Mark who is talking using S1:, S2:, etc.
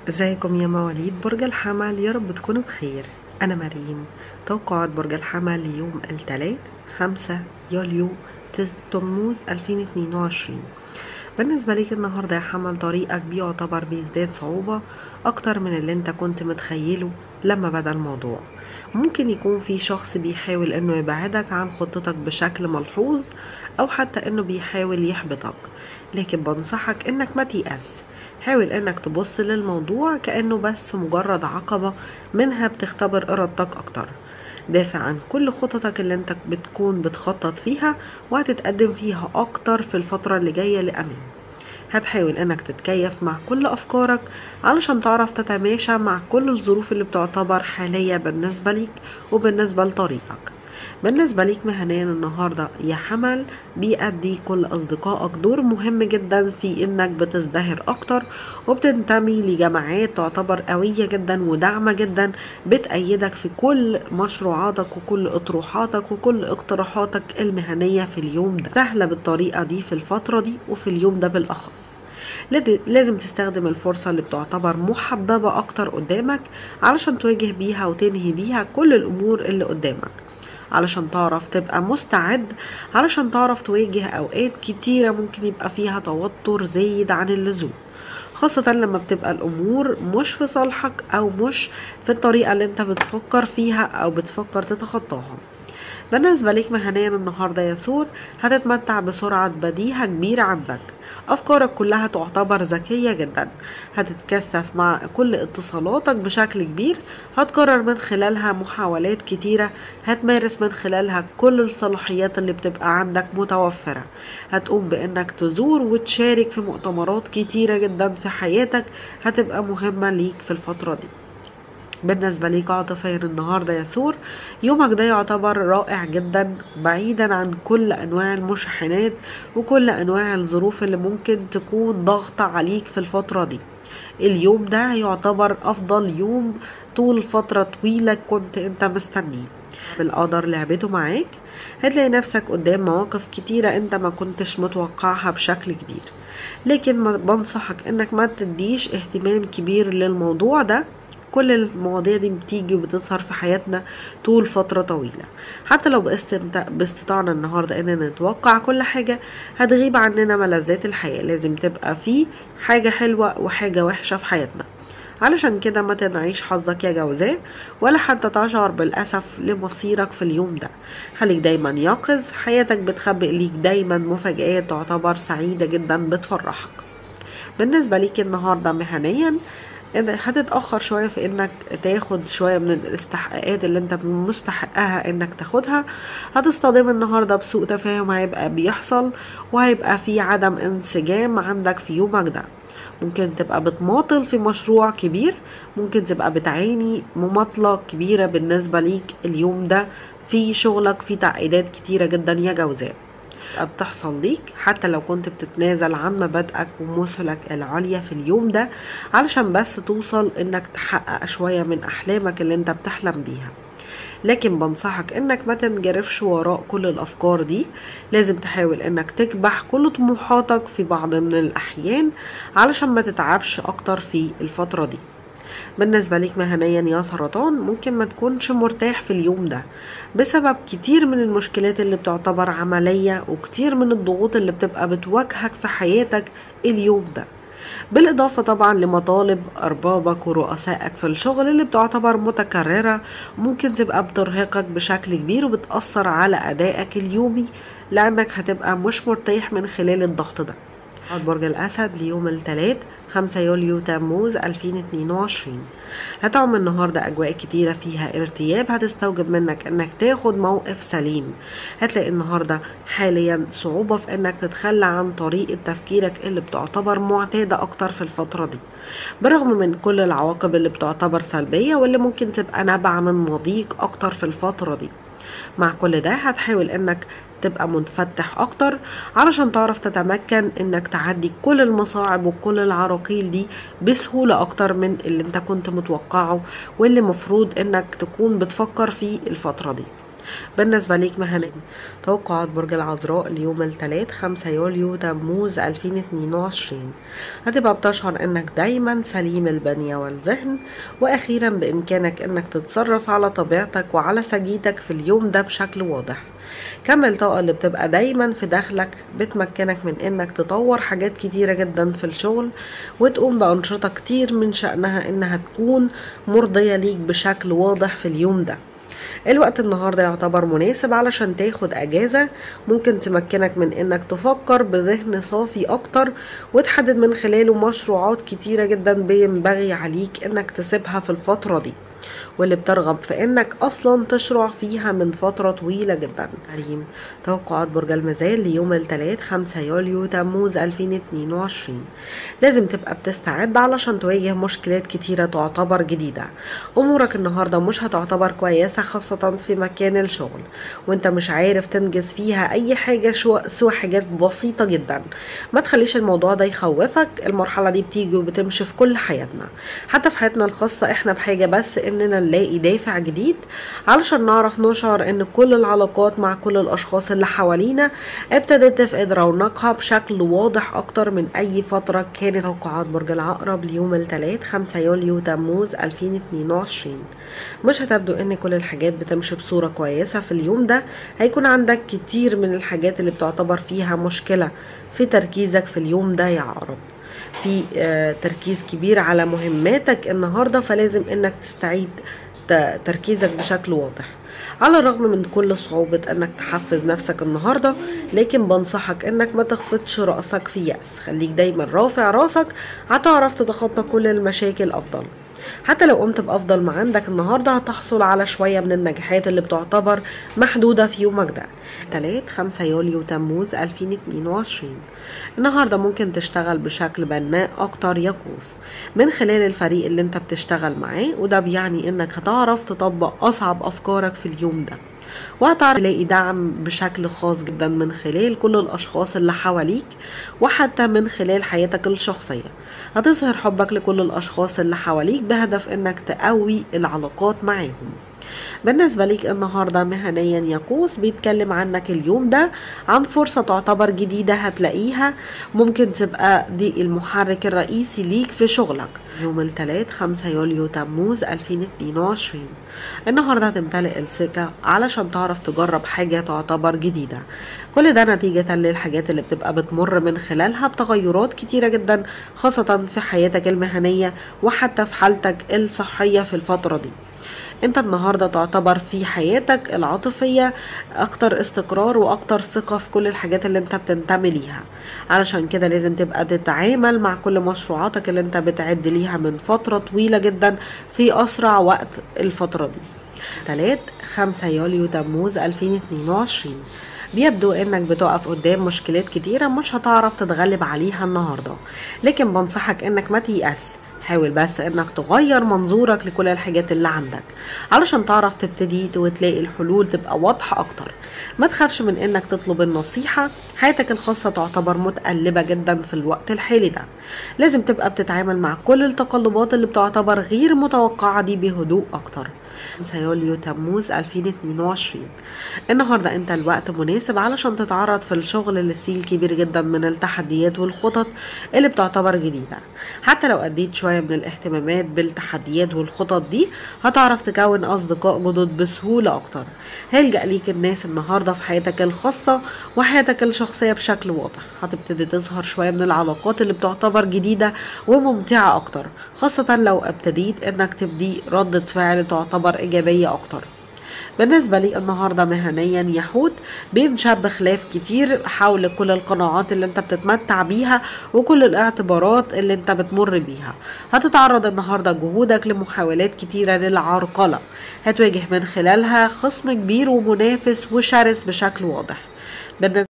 S1: ازيكم يا مواليد برج الحمل يا رب تكونوا بخير انا مريم توقعات برج الحمل ليوم الثلاث خمسة يوليو تموز 2022 بالنسبة ليك النهاردة يا حمل طريقك بيعتبر بيزداد صعوبة أكتر من اللي انت كنت متخيله لما بدأ الموضوع ممكن يكون في شخص بيحاول انه يبعدك عن خطتك بشكل ملحوظ أو حتى انه بيحاول يحبطك لكن بنصحك انك ما تيأس حاول انك تبص للموضوع كأنه بس مجرد عقبة منها بتختبر ارادتك اكتر دافع عن كل خططك اللي انت بتكون بتخطط فيها وهتتقدم فيها اكتر في الفترة اللي جاية لأمام هتحاول انك تتكيف مع كل افكارك علشان تعرف تتماشى مع كل الظروف اللي بتعتبر حالية بالنسبة ليك وبالنسبة لطريقك بالنسبة ليك مهنيا النهاردة يا حمل بيأدي كل أصدقائك دور مهم جدا في إنك بتزدهر أكتر وبتنتمي لجماعات تعتبر قوية جدا وداعمة جدا بتأيدك في كل مشروعاتك وكل أطروحاتك وكل اقتراحاتك المهنية في اليوم ده سهلة بالطريقة دي في الفترة دي وفي اليوم ده بالأخص لازم تستخدم الفرصة اللي بتعتبر محببة أكتر قدامك علشان تواجه بيها وتنهي بيها كل الأمور اللي قدامك علشان تعرف تبقى مستعد علشان تعرف تواجه أوقات كتيرة ممكن يبقى فيها توتر زايد عن اللزوم خاصة لما بتبقى الأمور مش في صالحك أو مش في الطريقة اللي انت بتفكر فيها أو بتفكر تتخطاها بالنسبة ليك مهنيا النهاردة يا سور هتتمتع بسرعة بديهة كبيرة عندك أفكارك كلها تعتبر ذكية جدا هتتكثف مع كل اتصالاتك بشكل كبير هتقرر من خلالها محاولات كتيرة هتمارس من خلالها كل الصلاحيات اللي بتبقى عندك متوفرة هتقوم بأنك تزور وتشارك في مؤتمرات كتيرة جدا في حياتك هتبقى مهمة ليك في الفترة دي بالنسبة ليك عاطفيا النهاردة يا سور يومك ده يعتبر رائع جدا بعيدا عن كل أنواع المشحنات وكل أنواع الظروف اللي ممكن تكون ضغط عليك في الفترة دي اليوم ده يعتبر أفضل يوم طول فترة طويلة كنت انت مستنيه بالقدر لعبته معاك هتلاقي نفسك قدام مواقف كتيرة انت ما كنتش متوقعها بشكل كبير لكن بنصحك انك ما تديش اهتمام كبير للموضوع ده كل المواضيع دي بتيجي وبتظهر في حياتنا طول فترة طويلة حتى لو باستطاعنا النهاردة اننا نتوقع كل حاجة هتغيب عننا ملذات الحياة لازم تبقى في حاجة حلوة وحاجة وحشة في حياتنا علشان كده ما تنعيش حظك يا جوزاء ولا حتى تشعر بالأسف لمصيرك في اليوم ده خليك دايما يقظ حياتك بتخبئ ليك دايما مفاجآت تعتبر سعيدة جدا بتفرحك بالنسبة ليك النهاردة مهنيا هتتأخر شوية في انك تاخد شوية من الاستحقاقات اللي انت مستحقها انك تاخدها هتصطدم النهاردة بسوء تفاهم هيبقى بيحصل وهيبقى في عدم انسجام عندك في يومك ده ممكن تبقى بتماطل في مشروع كبير ممكن تبقى بتعاني مماطلة كبيرة بالنسبة ليك اليوم ده في شغلك في تعقيدات كتيرة جدا يا جوزاء بتحصل ليك حتى لو كنت بتتنازل عن مبادئك ومثلك العليا في اليوم ده علشان بس توصل انك تحقق شوية من احلامك اللي انت بتحلم بيها لكن بنصحك انك ما تنجرفش وراء كل الافكار دي لازم تحاول انك تكبح كل طموحاتك في بعض من الاحيان علشان ما تتعبش اكتر في الفترة دي بالنسبة ليك مهنيا يا سرطان ممكن ما تكونش مرتاح في اليوم ده بسبب كتير من المشكلات اللي بتعتبر عملية وكتير من الضغوط اللي بتبقى بتواجهك في حياتك اليوم ده بالإضافة طبعا لمطالب أربابك ورؤسائك في الشغل اللي بتعتبر متكررة ممكن تبقى بترهقك بشكل كبير وبتأثر على أدائك اليومي لأنك هتبقى مش مرتاح من خلال الضغط ده برج الأسد ليوم الثلاث 5 يوليو تموز 2022 هتعم النهاردة أجواء كتيرة فيها ارتياب هتستوجب منك انك تاخد موقف سليم هتلاقي النهاردة حاليا صعوبة في انك تتخلى عن طريقة تفكيرك اللي بتعتبر معتادة اكتر في الفترة دي برغم من كل العواقب اللي بتعتبر سلبية واللي ممكن تبقى نابعة من مضيق اكتر في الفترة دي مع كل ده هتحاول انك تبقى منفتح اكتر علشان تعرف تتمكن انك تعدي كل المصاعب وكل العراقيل دي بسهولة اكتر من اللي انت كنت متوقعه واللي مفروض انك تكون بتفكر فيه الفترة دي بالنسبة ليك مهنيا توقعات برج العذراء اليوم الثلاث 5 يوليو تموز 2022 هتبقى بتشعر انك دايما سليم البنية والذهن واخيرا بامكانك انك تتصرف على طبيعتك وعلى سجيتك في اليوم ده بشكل واضح كم الطاقة اللي بتبقى دايما في داخلك بتمكنك من انك تطور حاجات كتيرة جدا في الشغل وتقوم بأنشطة كتير من شأنها انها تكون مرضية ليك بشكل واضح في اليوم ده الوقت النهاردة يعتبر مناسب علشان تاخد اجازة ممكن تمكنك من انك تفكر بذهن صافي اكتر وتحدد من خلاله مشروعات كتيرة جدا بينبغي عليك انك تسيبها في الفترة دي واللي بترغب في انك اصلا تشرع فيها من فترة طويلة جدا كريم توقعات برج الميزان ليوم الثلاث 5 يوليو تموز 2022 لازم تبقى بتستعد علشان تواجه مشكلات كتيرة تعتبر جديدة امورك النهاردة مش هتعتبر كويسة خاصة في مكان الشغل وانت مش عارف تنجز فيها اي حاجة سوى حاجات بسيطة جدا ما تخليش الموضوع ده يخوفك المرحلة دي بتيجي وبتمشي في كل حياتنا حتى في حياتنا الخاصة احنا بحاجة بس اننا نلاقي دافع جديد علشان نعرف نشعر ان كل العلاقات مع كل الاشخاص اللي حوالينا ابتدت تفقد رونقها بشكل واضح اكتر من اي فترة كانت توقعات برج العقرب ليوم الثلاث 5 يوليو تموز 2022 مش هتبدو ان كل الحاجات بتمشي بصورة كويسة في اليوم ده هيكون عندك كتير من الحاجات اللي بتعتبر فيها مشكلة في تركيزك في اليوم ده يا عقرب في تركيز كبير على مهماتك النهارده فلازم انك تستعيد تركيزك بشكل واضح على الرغم من كل صعوبة انك تحفز نفسك النهاردة لكن بنصحك انك ما تخفضش رأسك في يأس خليك دايما رافع راسك هتعرف تتخطى كل المشاكل افضل حتى لو قمت بأفضل ما عندك النهاردة هتحصل على شوية من النجاحات اللي بتعتبر محدودة في يومك ده تلات 5 يوليو تموز 2022 النهاردة ممكن تشتغل بشكل بناء أكتر يقوس من خلال الفريق اللي انت بتشتغل معاه وده بيعني انك هتعرف تطبق أصعب أفكارك في اليوم ده وهتعرف تلاقي دعم بشكل خاص جدا من خلال كل الأشخاص اللي حواليك وحتى من خلال حياتك الشخصية هتظهر حبك لكل الأشخاص اللي حواليك بهدف إنك تقوي العلاقات معاهم بالنسبة ليك النهاردة مهنيا يقوس بيتكلم عنك اليوم ده عن فرصة تعتبر جديدة هتلاقيها ممكن تبقى دي المحرك الرئيسي ليك في شغلك يوم الثلاث 5 يوليو تموز 2022 النهاردة هتمتلئ الثقة علشان تعرف تجرب حاجة تعتبر جديدة كل ده نتيجة للحاجات اللي بتبقى بتمر من خلالها بتغيرات كتيرة جدا خاصة في حياتك المهنية وحتى في حالتك الصحية في الفترة دي انت النهاردة تعتبر في حياتك العاطفية اكتر استقرار واكتر ثقة في كل الحاجات اللي انت بتنتمي ليها علشان كده لازم تبقى تتعامل مع كل مشروعاتك اللي انت بتعد ليها من فترة طويلة جدا في اسرع وقت الفترة دي تلات 5 يوليو تموز 2022 بيبدو انك بتقف قدام مشكلات كتيرة مش هتعرف تتغلب عليها النهاردة لكن بنصحك انك ما تيأس حاول بس انك تغير منظورك لكل الحاجات اللي عندك علشان تعرف تبتدي وتلاقي الحلول تبقى واضحة اكتر ما تخافش من انك تطلب النصيحة حياتك الخاصة تعتبر متقلبة جدا في الوقت الحالي ده لازم تبقى بتتعامل مع كل التقلبات اللي بتعتبر غير متوقعة دي بهدوء اكتر يوليو تموز 2022 النهاردة انت الوقت مناسب علشان تتعرض في الشغل لسيل كبير جدا من التحديات والخطط اللي بتعتبر جديدة حتى لو اديت شوية من الاهتمامات بالتحديات والخطط دي هتعرف تكون اصدقاء جدد بسهولة اكتر هيلجأ ليك الناس النهاردة في حياتك الخاصة وحياتك الشخصية بشكل واضح هتبتدي تظهر شوية من العلاقات اللي بتعتبر جديدة وممتعة اكتر خاصة لو ابتديت انك تبدي ردة فعل تعتبر إيجابية أكتر بالنسبة لي النهاردة مهنيا يحود بينشب خلاف كتير حول كل القناعات اللي انت بتتمتع بيها وكل الاعتبارات اللي انت بتمر بيها هتتعرض النهاردة جهودك لمحاولات كتيرة للعرقلة هتواجه من خلالها خصم كبير ومنافس وشرس بشكل واضح بالنسبة